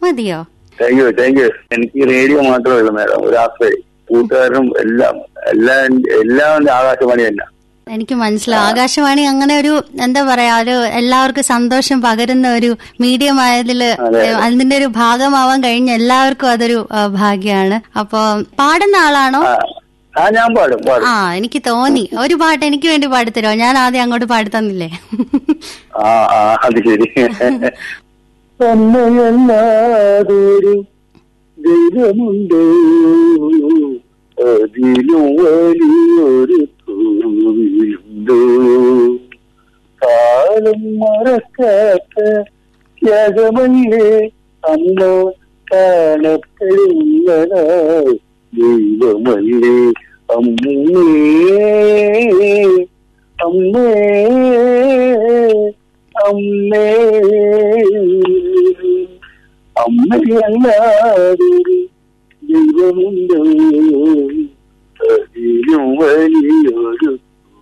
മതിയോ thank you thank you എനിക്ക് radio മാത്രമല്ല മാഡം ഒരു ആശ്രയം കൂട്ടുകാരനും എല്ലാം എല്ലാം എല്ലാം എന്റെ ആകാശവാണി തന്നെ എനിക്ക് മനസ്സിലാവും ആകാശവാണി അങ്ങനെ ഒരു എന്താ പറയാ ഒരു എല്ലാവർക്കും സന്തോഷം പകരുന്ന ഒരു മീഡിയം ആയതിൽ അതെ. അതിന്റെ ഒരു ഭാഗമാവാൻ കഴിഞ്ഞ എല്ലാവർക്കും അതൊരു ആ, ഭാഗ്യമാണ് അപ്പൊ പാടുന്ന ആളാണോ ആ, ആ ഞാൻ പാടും പാടും ആ എനിക്ക് തോന്നി ഒരു പാട്ട് എനിക്ക് വേണ്ടി പാടിത്തരോ ഞാൻ ആദ്യം അങ്ങോട്ട് പാടി തന്നില്ലേ ആ ആ അത് ശരി തന്നെയല്ലാതൊരു ദൈവമുണ്ടോ അതിലും വലിയൊരു തോന്നുണ്ടോ കാലം മറക്കാത്ത ത്യാഗമല്ലേ അമ്മ കാണപ്പെടുന്നതായി ദൈവമല്ലേ അമ്മേ അമ്മേ അമ്മേ അമ്മയല്ലാതൊരു ദൈവമുണ്ടോ അതിലും വലിയൊരു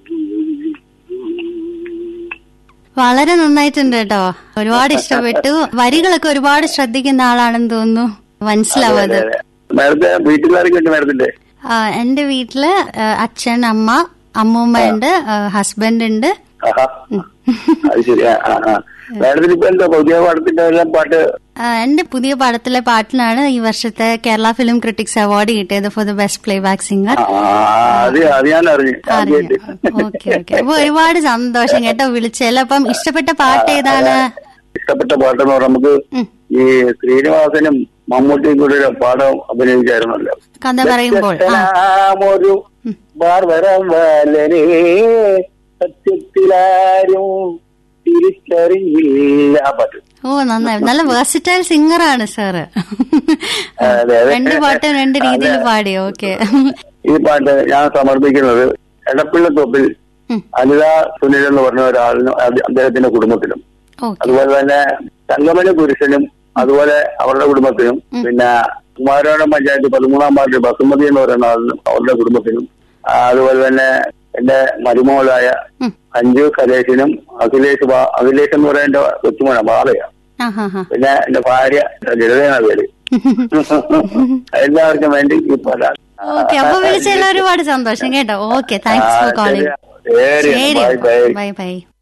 വളരെ നന്നായിട്ടുണ്ട് കേട്ടോ ഒരുപാട് ഇഷ്ടപ്പെട്ടു വരികളൊക്കെ ഒരുപാട് ശ്രദ്ധിക്കുന്ന ആളാണെന്ന് തോന്നുന്നു മനസ്സിലാവും അത് നേരത്തെ വീട്ടിലാരൊക്കെ ഉണ്ട് നേരത്തിന്റെ ആ, എന്റെ വീട്ടില് ആ, അച്ഛൻ അമ്മ അമ്മൂമ്മ ഉണ്ട് ഹസ്ബൻഡ് ഉണ്ട് ആഹാ അത് ശരി ആ ആ ആ മേഡത്തിന് ഇപ്പൊ എന്താ പുതിയ പാടത്തിന്റെ എല്ലാം പാട്ട് ആ, എന്റെ പുതിയ പടത്തിലെ പാട്ടിനാണ് ഈ വർഷത്തെ കേരള ഫിലിം ക്രിട്ടിക്സ് അവാർഡ് കിട്ടിയത് for the best playback singer ആ അത് അത് ഞാൻ അറിഞ്ഞു ആദ്യമായിട്ട് ഓക്കെ ഓക്കെ അപ്പൊ ഒരുപാട് സന്തോഷം കേട്ടോ വിളിച്ചല്ലോ അപ്പം ഇഷ്ടപ്പെട്ട പാട്ട് ഏതാണ് ഇഷ്ടപ്പെട്ട പാട്ടെന്ന് പറഞ്ഞാൽ നമുക്ക് ഉം. ഈ ശ്രീനിവാസനും മമ്മൂട്ടിയും കൂടി ഒരു പാഠം അഭിനയിച്ചായിരുന്നല്ലോ കഥ പറയുമ്പോൾ ആ ഒരു ബാർവരം വാലനേ സത്യത്തിലാരും തിരിച്ചറിയില്ല ആ പാട്ട് ഓ നന്നായി നല്ല വേഴ്സിറ്റൈൽ സിംഗറാണ് സാറ് അതെ, അതെ. രണ്ട് പാട്ടും രണ്ട് രീതിയിൽ പാടി ഓക്കെ ഈ പാട്ട് ഞാൻ സമർപ്പിക്കുന്നത് എടപ്പിള്ളത്തോപ്പിൽ ഉം. അനിത സുനിൽ എന്ന് പറഞ്ഞ ഒരാളിനും അത് അദ്ദേഹത്തിന്റെ കുടുംബത്തിനും ഓക്കെ അതുപോലെ തന്നെ തങ്കമണി പുരുഷനും അതുപോലെ അവരുടെ കുടുംബത്തിനും പിന്നെ കുമാരപുരം പഞ്ചായത്ത് പതിമൂന്നാം വാർഡ് ബസുമതി എന്ന് പറയുന്ന ആളിനും അവരുടെ കുടുംബത്തിനും ആ, അതുപോലെ തന്നെ എന്റെ മരുമോളായ ഉം. അഞ്ജു കലേഷിനും അഖിലേഷ് ബാ- അഖിലേഷ് എന്ന് പറയുന്ന എന്റെ കൊച്ചുമോന ബാലയ ആ ഹാ ഹാ പിന്നെ എന്റെ ഭാര്യ ജലതേന പേര് എല്ലാവർക്കും വേണ്ടി ഈ പാടാണ് ഓക്കെ അപ്പൊ വിളിച്ചതിൽ ഒരുപാട് സന്തോഷം കേട്ടോ ഓക്കെ താങ്ക്സ് ഫോർ കോളിംഗ് ശരി ശരി ബൈ ബൈ ബൈ ബൈ